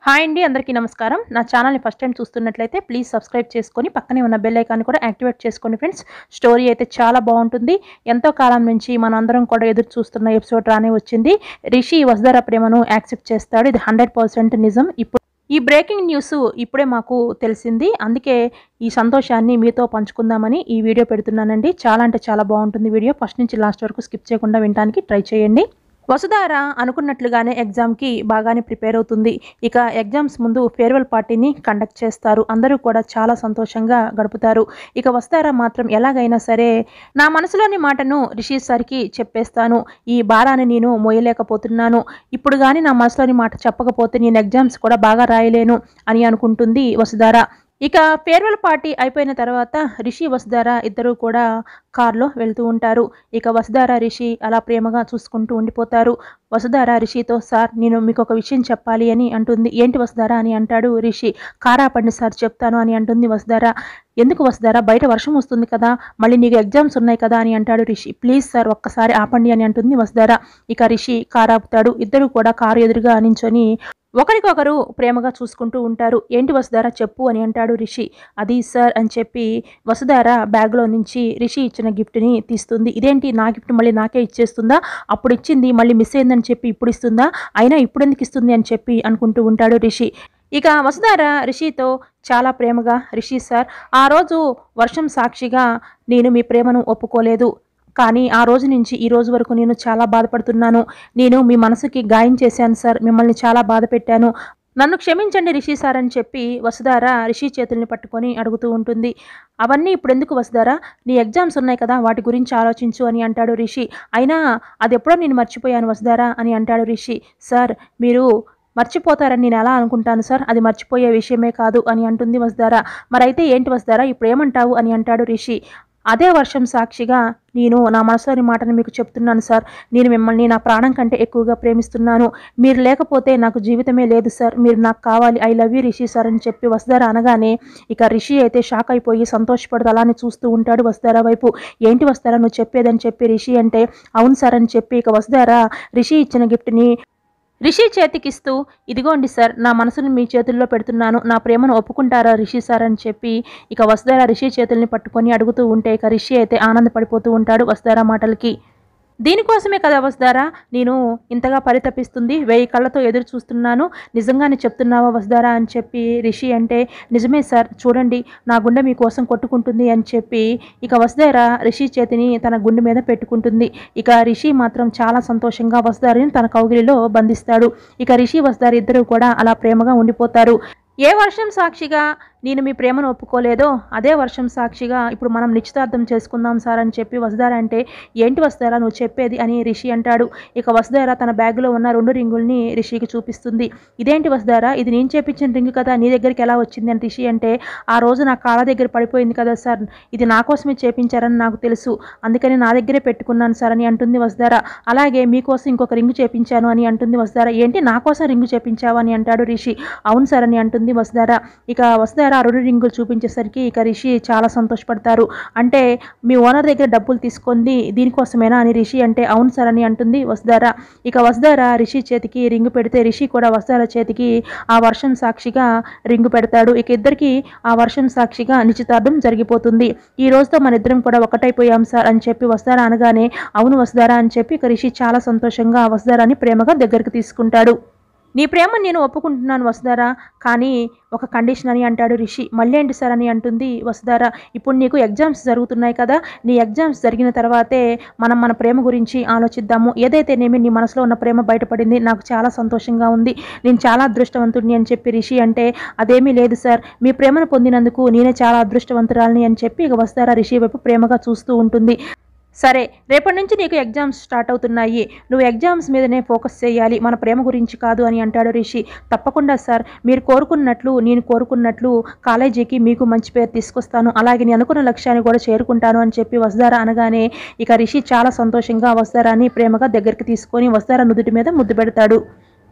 hi అండి అందరికీ నమస్కారం నా ఛానల్ని ఫస్ట్ టైం చూస్తున్నట్లయితే ప్లీజ్ సబ్స్క్రైబ్ చేసుకొని పక్కనే ఉన్న బెల్ ఐకాన్ కూడా యాక్టివేట్ చేసుకోండి ఫ్రెండ్స్ స్టోరీ అయితే చాలా బాగుంటుంది ఎంతో కాలం నుంచి మన అందరం కూడా ఎదురు చూస్తున్న ఎపిసోడ్ రానే వచ్చింది రిషి వసుధర ప్రేమను యాక్సెప్ట్ చేస్తాడు ఇది హండ్రెడ్ నిజం ఇప్పుడు ఈ బ్రేకింగ్ న్యూస్ ఇప్పుడే మాకు తెలిసింది అందుకే ఈ సంతోషాన్ని మీతో పంచుకుందామని ఈ వీడియో పెడుతున్నానండి చాలా అంటే చాలా బాగుంటుంది వీడియో ఫస్ట్ నుంచి లాస్ట్ వరకు స్కిప్ చేయకుండా వినడానికి ట్రై చేయండి వసుధార అనుకున్నట్లుగానే ఎగ్జామ్కి బాగానే ప్రిపేర్ అవుతుంది ఇక ఎగ్జామ్స్ ముందు ఫేర్వెల్ పార్టీని కండక్ట్ చేస్తారు అందరూ కూడా చాలా సంతోషంగా గడుపుతారు ఇక వస్తారా మాత్రం ఎలాగైనా సరే నా మనసులోని మాటను రిషి సార్కి చెప్పేస్తాను ఈ భారాన్ని నేను మోయలేకపోతున్నాను ఇప్పుడు కానీ నా మనసులోని మాట చెప్పకపోతే నేను ఎగ్జామ్స్ కూడా బాగా రాయలేను అని అనుకుంటుంది వసుధార ఇక ఫేర్వెల్ పార్టీ అయిపోయిన తర్వాత రిషి వసుధార ఇద్దరూ కూడా కార్లో వెళ్తూ ఉంటారు ఇక వసుధార రిషి అలా ప్రేమగా చూసుకుంటూ ఉండిపోతారు వసుధార రిషితో సార్ నేను మీకు ఒక విషయం చెప్పాలి అని అంటుంది ఏంటి వసుధార అని అంటాడు రిషి కారా పండి సార్ చెప్తాను అని అంటుంది వసుధార ఎందుకు వసుధార బయట వర్షం వస్తుంది కదా మళ్ళీ నీకు ఎగ్జామ్స్ ఉన్నాయి కదా అని అంటాడు రిషి ప్లీజ్ సార్ ఒక్కసారి ఆపండి అని అంటుంది వసుధార ఇక రిషి కారు ఆపుతాడు ఇద్దరు కూడా కారు ఎదురుగా నించొని ఒకరికొకరు ప్రేమగా చూసుకుంటూ ఉంటారు ఏంటి వసుధార చెప్పు అని అంటాడు రిషి అది సార్ అని చెప్పి వసుధార బ్యాగ్లో నుంచి రిషి ఇచ్చిన గిఫ్ట్ని తీస్తుంది ఇదేంటి నా గిఫ్ట్ మళ్ళీ నాకే ఇచ్చేస్తుందా అప్పుడు ఇచ్చింది మళ్ళీ మిస్ అయిందని చెప్పి ఇప్పుడు ఇస్తుందా అయినా ఇప్పుడు ఎందుకు ఇస్తుంది అని చెప్పి అనుకుంటూ ఉంటాడు రిషి ఇక వసుధార రిషితో చాలా ప్రేమగా రిషి సార్ ఆ రోజు వర్షం సాక్షిగా నేను మీ ప్రేమను ఒప్పుకోలేదు కానీ ఆ రోజు నుంచి ఈ రోజు వరకు నేను చాలా బాధపడుతున్నాను నేను మీ మనసుకి గాయం చేశాను సార్ మిమ్మల్ని చాలా బాధ పెట్టాను నన్ను క్షమించండి రిషి సార్ అని చెప్పి వసుధార రిషి చేతుల్ని పట్టుకొని అడుగుతూ ఉంటుంది అవన్నీ ఇప్పుడు ఎందుకు వసుధారా నీ ఎగ్జామ్స్ ఉన్నాయి కదా వాటి గురించి ఆలోచించు అని అంటాడు రిషి అయినా అది ఎప్పుడో నేను మర్చిపోయాను వసుధారా అని అంటాడు రిషి సార్ మీరు మర్చిపోతారని నేను ఎలా అనుకుంటాను సార్ అది మర్చిపోయే విషయమే కాదు అని అంటుంది వసుధార మరైతే ఏంటి వసుధారా ఇప్పుడు ఏమంటావు అని అంటాడు రిషి అదే వర్షం సాక్షిగా నేను నా మనసులోని మాటను మీకు చెప్తున్నాను సార్ నేను మిమ్మల్ని నా ప్రాణం కంటే ఎక్కువగా ప్రేమిస్తున్నాను మీరు లేకపోతే నాకు జీవితమే లేదు సార్ మీరు నాకు కావాలి I love you Rishi sir అని చెప్పి వసుధార అనగానే ఇక రిషి అయితే షాక్ అయిపోయి సంతోషపడుతూ అలానే చూస్తూ ఉంటాడు వసుధార వైపు ఏంటి వస్తారా నువ్వు చెప్పేదని చెప్పి రిషి అంటే అవును సార్ అని చెప్పి ఇక వసుధార రిషి ఇచ్చిన గిఫ్ట్ని రిషి చేతికిస్తూ ఇదిగోండి సార్ నా మనసును మీ చేతుల్లో పెడుతున్నాను నా ప్రేమను ఒప్పుకుంటారా రిషి సార్ అని చెప్పి ఇక వసుధార రిషి చేతుల్ని పట్టుకొని అడుగుతూ ఉంటే ఇక రిషి అయితే ఆనందపడిపోతూ ఉంటాడు వసుధార మాటలకి దీనికోసమే కదా వసుధారా నేను ఇంతగా పరితపిస్తుంది వెయ్యి కళ్ళతో ఎదురు చూస్తున్నాను నిజంగానే చెప్తున్నావా వసుధారా అని చెప్పి రిషి అంటే నిజమే సార్ చూడండి నా గుండె మీకోసం కొట్టుకుంటుంది అని చెప్పి ఇక వసుధార రిషి చేతిని తన గుండె మీద పెట్టుకుంటుంది ఇక రిషి మాత్రం చాలా సంతోషంగా వసుధారిని తన కౌగిలిలో బంధిస్తాడు ఇక రిషి వసుధారి ఇద్దరు కూడా అలా ప్రేమగా ఉండిపోతారు ఏ వర్షం సాక్షిగా నేను మీ ప్రేమను ఒప్పుకోలేదో అదే వర్షం సాక్షిగా ఇప్పుడు మనం నిశ్చితార్థం చేసుకుందాం సార్ అని చెప్పి వసుధార అంటే ఏంటి వసుధారా నువ్వు చెప్పేది అని రిషి అంటాడు ఇక వసుధార తన బ్యాగ్లో ఉన్న రెండు రింగుల్ని రిషికి చూపిస్తుంది ఇదేంటి వసుధార ఇది నేను చేపించిన రింగు కదా నీ దగ్గరికి ఎలా వచ్చింది అని రిషి అంటే ఆ రోజు నా కాళ్ళ దగ్గర పడిపోయింది కదా సార్ ఇది నా కోసమే చేపించారని నాకు తెలుసు అందుకని నా దగ్గరే పెట్టుకున్నాను సార్ అని అంటుంది వసుధార అలాగే మీకోసం ఇంకొక రింగు చేపించాను అని అంటుంది వసుధార ఏంటి నా కోసం రింగు చేపించావు అని అంటాడు రిషి అవును సార్ అని అంటుంది వసుధార ఇక వసుధార ఆ రెండు రింగులు చూపించేసరికి ఇక రిషి చాలా సంతోషపడతారు అంటే మీ ఓనర్ దగ్గర డబ్బులు తీసుకుంది దీనికోసమేనా అని రిషి అంటే అవును సార్ అని అంటుంది వసుధార ఇక వసుధార రిషి చేతికి రింగు పెడితే రిషి కూడా వసుధార చేతికి ఆ వర్షం సాక్షిగా రింగు పెడతాడు ఇక ఇద్దరికి ఆ వర్షం సాక్షిగా నిశ్చితార్థం జరిగిపోతుంది ఈ రోజుతో మన ఇద్దరం కూడా ఒకటైపోయాం సార్ అని చెప్పి వసుధార అనగానే అవును వసుధార అని చెప్పి ఇక రిషి చాలా సంతోషంగా వసుధారాని ప్రేమగా దగ్గరికి తీసుకుంటాడు నీ ప్రేమ నేను ఒప్పుకుంటున్నాను వసుధారా కానీ ఒక కండిషన్ అని అంటాడు రిషి మళ్ళీ ఏంటి సార్ అని అంటుంది వసుధారా ఇప్పుడు నీకు ఎగ్జామ్స్ జరుగుతున్నాయి కదా నీ ఎగ్జామ్స్ జరిగిన తర్వాతే మనం మన ప్రేమ గురించి ఆలోచిద్దాము ఏదైతేనేమి నీ మనసులో ఉన్న ప్రేమ బయటపడింది నాకు చాలా సంతోషంగా ఉంది నేను చాలా అదృష్టవంతుడిని అని చెప్పి రిషి అంటే అదేమీ లేదు సార్ మీ ప్రేమను పొందినందుకు నేనే చాలా అదృష్టవంతురాలని అని చెప్పి ఇక వసుధారా రిషి వైపు ప్రేమగా చూస్తూ ఉంటుంది సరే రేపటి నుంచి నీకు ఎగ్జామ్స్ స్టార్ట్ అవుతున్నాయి నువ్వు ఎగ్జామ్స్ మీదనే ఫోకస్ చేయాలి మన ప్రేమ గురించి కాదు అని అంటాడు రిషి తప్పకుండా సార్ మీరు కోరుకున్నట్లు నేను కోరుకున్నట్లు కాలేజీకి మీకు మంచి పేరు తీసుకొస్తాను అలాగే నేను అనుకున్న లక్ష్యాన్ని కూడా చేరుకుంటాను అని చెప్పి వసుధార అనగానే ఇక రిషి చాలా సంతోషంగా వసుధారాని ప్రేమగా దగ్గరికి తీసుకొని వసుధార నుదుటి మీద ముద్దు పెడతాడు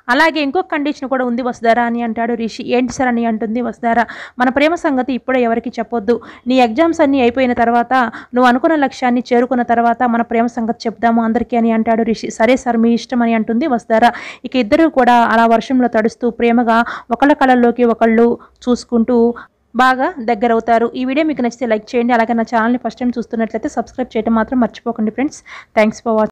అలాగే ఇంకొక కండిషన్ కూడా ఉంది వసుధారా అని అంటాడు రిషి ఏంటి సార్ అని అంటుంది వసుధారా మన ప్రేమ సంగతి ఇప్పుడే ఎవరికి చెప్పొద్దు నీ ఎగ్జామ్స్ అన్నీ అయిపోయిన తర్వాత నువ్వు అనుకున్న లక్ష్యాన్ని చేరుకున్న తర్వాత మన ప్రేమ సంగతి చెప్దాము అందరికీ అని అంటాడు రిషి సరే సార్ మీ ఇష్టం అని అంటుంది వసుధారా ఇక ఇద్దరు కూడా అలా వర్షంలో తడుస్తూ ప్రేమగా ఒకళ్ళ కళల్లోకి ఒకళ్ళు చూసుకుంటూ బాగా దగ్గర అవుతారు ఈ వీడియో మీకు నచ్చితే లైక్ చేయండి అలాగే నా ఛానల్ని ఫస్ట్ టైం చూస్తున్నట్లయితే సబ్స్క్రైబ్ చేయడం మాత్రం మర్చిపోకండి ఫ్రెండ్స్ థ్యాంక్స్ ఫర్ వాచింగ్